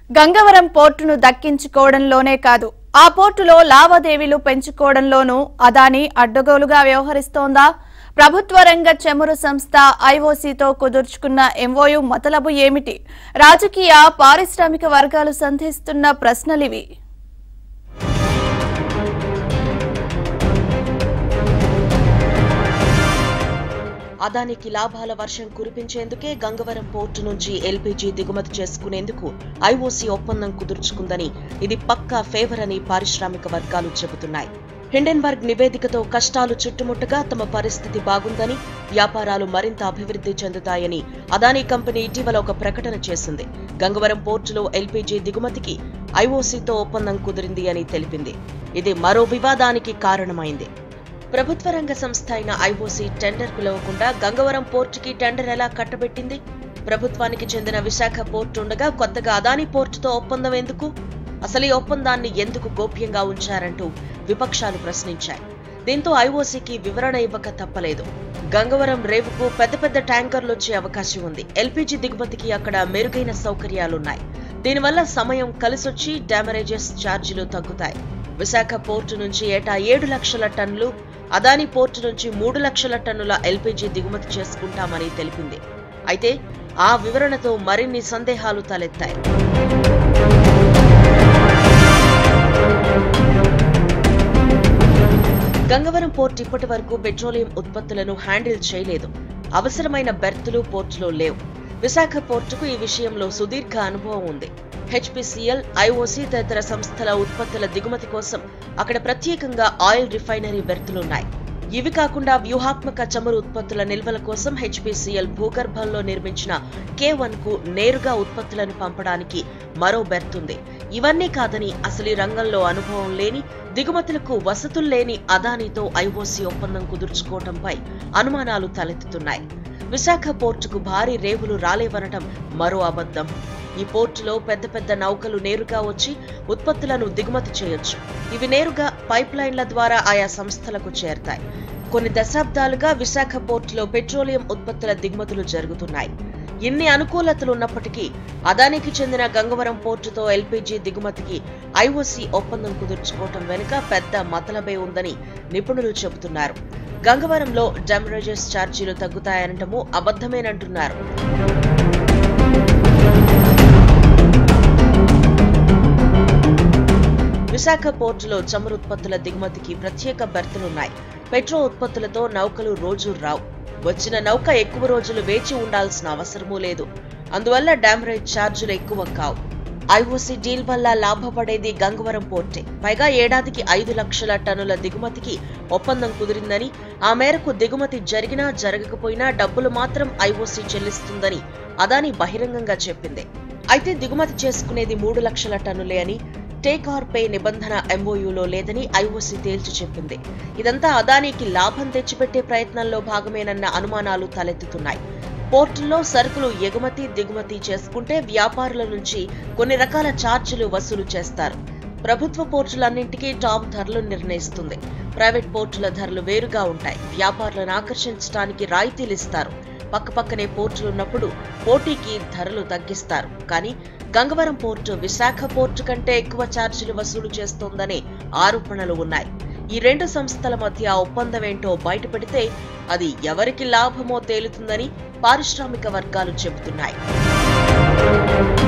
గంగవరం పోర్టును దక్కించుకోవడంలోనే కాదు ఆ పోర్టులో లావాదేవీలు పెంచుకోవడంలోనూ అదాని అడ్డగోలుగా వ్యవహరిస్తోందా ప్రభుత్వ రంగ చమురు సంస్థ ఐఓసీతో కుదుర్చుకున్న ఎంఓయు మతలబు ఏమిటి రాజకీయ పారిశ్రామిక వర్గాలు సంధిస్తున్న ప్రశ్నలివి అదానికి లాభాల వర్షం కురిపించేందుకే గంగవరం పోర్టు నుంచి ఎల్పీజీ దిగుమతి చేసుకునేందుకు ఐఓసీ ఒప్పందం కుదుర్చుకుందని ఇది పక్కా ఫేవర్ అని పారిశ్రామిక వర్గాలు చెబుతున్నాయి హిండెన్బర్గ్ నివేదికతో కష్టాలు చుట్టుముట్టగా తమ పరిస్థితి బాగుందని వ్యాపారాలు మరింత అభివృద్ధి చెందుతాయని అదానీ కంపెనీ ఇటీవల ఒక ప్రకటన చేసింది గంగవరం పోర్టులో ఎల్పీజీ దిగుమతికి ఐఓసీతో ఒప్పందం కుదిరింది అని తెలిపింది ఇది మరో వివాదానికి కారణమైంది ప్రభుత్వ రంగ సంస్థ అయిన ఐఓసీ టెండర్ పిలవకుండా గంగవరం పోర్టుకి టెండర్ ఎలా కట్టబెట్టింది ప్రభుత్వానికి చెందిన విశాఖ పోర్టు ఉండగా కొత్తగా అదాని పోర్టుతో ఒప్పందం ఎందుకు అసలు ఈ ఒప్పందాన్ని ఎందుకు గోప్యంగా ఉంచారంటూ విపక్షాలు ప్రశ్నించాయి దీంతో ఐఓసీకి వివరణ ఇవ్వక తప్పలేదు గంగవరం రేవుకు పెద్ద పెద్ద ట్యాంకర్లు వచ్చే అవకాశం ఉంది ఎల్పీజీ దిగుమతికి అక్కడ మెరుగైన సౌకర్యాలున్నాయి దీనివల్ల సమయం కలిసొచ్చి డ్యామరేజెస్ ఛార్జీలు తగ్గుతాయి విశాఖ పోర్టు నుంచి ఏటా ఏడు లక్షల టన్నులు అదాని పోర్టు నుంచి మూడు లక్షల టన్నుల ఎల్పీజీ దిగుమతి చేసుకుంటామని తెలిపింది అయితే ఆ వివరణతో మరిన్ని సందేహాలు తలెత్తాయి గంగవరం పోర్ట్ ఇప్పటి వరకు పెట్రోలియం ఉత్పత్తులను హ్యాండిల్ చేయలేదు అవసరమైన బెర్తులు పోర్టులో లేవు విశాఖ పోర్టుకు ఈ విషయంలో సుదీర్ఘ అనుభవం ఉంది హెచ్పిసిఎల్ ఐఓసీ తదితర సంస్థల ఉత్పత్తుల దిగుమతి కోసం అక్కడ ప్రత్యేకంగా ఆయిల్ రిఫైనరీ బెర్తులున్నాయి ఇవి కాకుండా వ్యూహాత్మక చమురు ఉత్పత్తుల నిల్వల కోసం హెచ్పిసిఎల్ భూగర్భంలో నిర్మించిన కే వన్ కు నేరుగా ఉత్పత్తులను పంపడానికి మరో బెర్తుంది ఇవన్నీ కాదని అసలు ఈ రంగంలో అనుభవం లేని దిగుమతులకు వసతులు లేని అదానితో ఐఓసీ ఒప్పందం కుదుర్చుకోవడంపై అనుమానాలు తలెత్తుతున్నాయి విశాఖ పోర్టుకు భారీ రేవులు రాలేవనటం మరో అబద్ధం ఈ పోర్టులో పెద్ద పెద్ద నౌకలు నేరుగా వచ్చి ఉత్పత్తులను దిగుమతి చేయొచ్చు ఇవి నేరుగా పైప్ లైన్ల ద్వారా ఆయా సంస్థలకు చేరతాయి కొన్ని దశాబ్దాలుగా విశాఖ పోర్టులో పెట్రోలియం ఉత్పత్తుల దిగుమతులు జరుగుతున్నాయి ఇన్ని అనుకూలతలు ఉన్నప్పటికీ అదానికి చెందిన గంగవరం పోర్టుతో ఎల్పీజీ దిగుమతికి ఐఓసీ ఒప్పందం కుదుర్చుకోవటం వెనుక పెద్ద మతలబే ఉందని నిపుణులు చెబుతున్నారు గంగవరంలో డెమరేజెస్ ఛార్జీలు తగ్గుతాయనటము అబద్ధమేనంటున్నారు విశాఖ పోర్టులో చమురు ఉత్పత్తుల దిగుమతికి ప్రత్యేక బెర్తులున్నాయి పెట్రో ఉత్పత్తులతో నౌకలు రోజు రావు వచ్చిన నౌక ఎక్కువ రోజులు వేచి ఉండాల్సిన అవసరమూ లేదు అందువల్ల డామరేజ్ ఛార్జీలు ఎక్కువ కావు ఐఓసీ డీల్ వల్ల లాభపడేది గంగవరం పోర్టే పైగా ఏడాదికి ఐదు లక్షల టన్నుల దిగుమతికి ఒప్పందం కుదిరిందని ఆ మేరకు దిగుమతి జరిగినా జరగకపోయినా డబ్బులు మాత్రం ఐఓసీ చెల్లిస్తుందని అదాని బహిరంగంగా చెప్పింది అయితే దిగుమతి చేసుకునేది మూడు లక్షల టన్నులే అని టేక్ ఆర్ పే నిబంధన ఎంఓయూలో లేదని ఐఓసీ తేల్చి చెప్పింది ఇదంతా అదానికి లాభం తెచ్చిపెట్టే ప్రయత్నంలో భాగమేనన్న అనుమానాలు తలెత్తుతున్నాయి పోర్టుల్లో సరుకులు ఎగుమతి దిగుమతి చేసుకుంటే వ్యాపారుల నుంచి కొన్ని రకాల ఛార్జీలు వసూలు చేస్తారు ప్రభుత్వ పోర్టులన్నింటికీ టాప్ ధరలు నిర్ణయిస్తుంది ప్రైవేట్ పోర్టుల ధరలు వేరుగా ఉంటాయి వ్యాపారులను ఆకర్షించడానికి రాయితీలు ఇస్తారు పక్కపక్కనే పోర్టులున్నప్పుడు పోటీకి ధరలు తగ్గిస్తారు కానీ గంగవరం పోర్టు విశాఖ పోర్టు కంటే ఎక్కువ ఛార్జీలు వసూలు చేస్తోందనే ఆరోపణలు ఉన్నాయి ఈ రెండు సంస్థల మధ్య ఒప్పందం ఏంటో బయటపెడితే అది ఎవరికి లాభమో తేలుతుందని పారిశ్రామిక వర్గాలు చెబుతున్నాయి